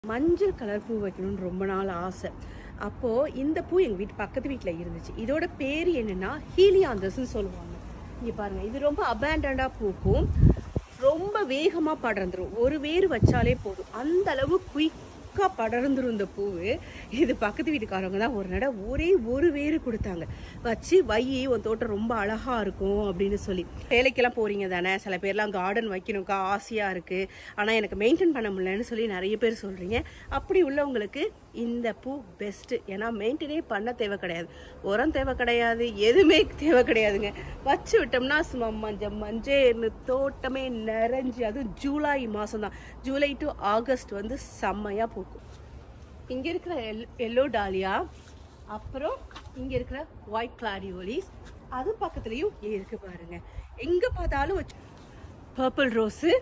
மஞ்சள் கலர் பூ வைக்கணும்னு ரொம்ப நாள் ஆசை அப்போது இந்த பூ எங்கள் வீட்டு பக்கத்து வீட்டில் இருந்துச்சு இதோட பேர் என்னன்னா ஹீலியாந்தஸ்ன்னு சொல்லுவாங்க இங்கே பாருங்கள் இது ரொம்ப அபேண்டண்டாக பூக்கும் ரொம்ப வேகமாக படர்ந்துரும் ஒரு வேர் வச்சாலே போதும் அந்த அளவு குயிக்காக படர்ந்துரும் இந்த பூவு இது பக்கத்து வீட்டுக்காரவங்க தான் ஒரு நட ஒரே ஒரு வேறு கொடுத்தாங்க வச்சு வை உன் தோட்டம் ரொம்ப அழகா இருக்கும் அப்படின்னு சொல்லி வேலைக்கெல்லாம் போறீங்க தானே சில பேர்லாம் கார்டன் வைக்கணும்க்கா ஆசையா இருக்கு ஆனா எனக்கு மெயின்டைன் பண்ண முடியலன்னு சொல்லி நிறைய பேர் சொல்றீங்க அப்படி உள்ளவங்களுக்கு இந்த பூ பெஸ்ட் ஏன்னா மெயின்டைனே பண்ண தேவை கிடையாது உரம் தேவை கிடையாது எதுவுமே தேவை கிடையாதுங்க வச்சு விட்டோம்னா சும்மா மஞ்சள் மஞ்சள்னு தோட்டமே நிறைஞ்சு அதுவும் ஜூலை மாதம் தான் ஜூலை டு ஆகஸ்ட் வந்து செம்மையாக பூக்கும் இங்கே இருக்கிற எல் எல்லோ டாலியா அப்புறம் இங்கே இருக்கிற ஒயிட் கிளாரியோலிஸ் அது பக்கத்துலேயும் இருக்கு பாருங்க எங்கே பார்த்தாலும் பர்பிள் ரோஸு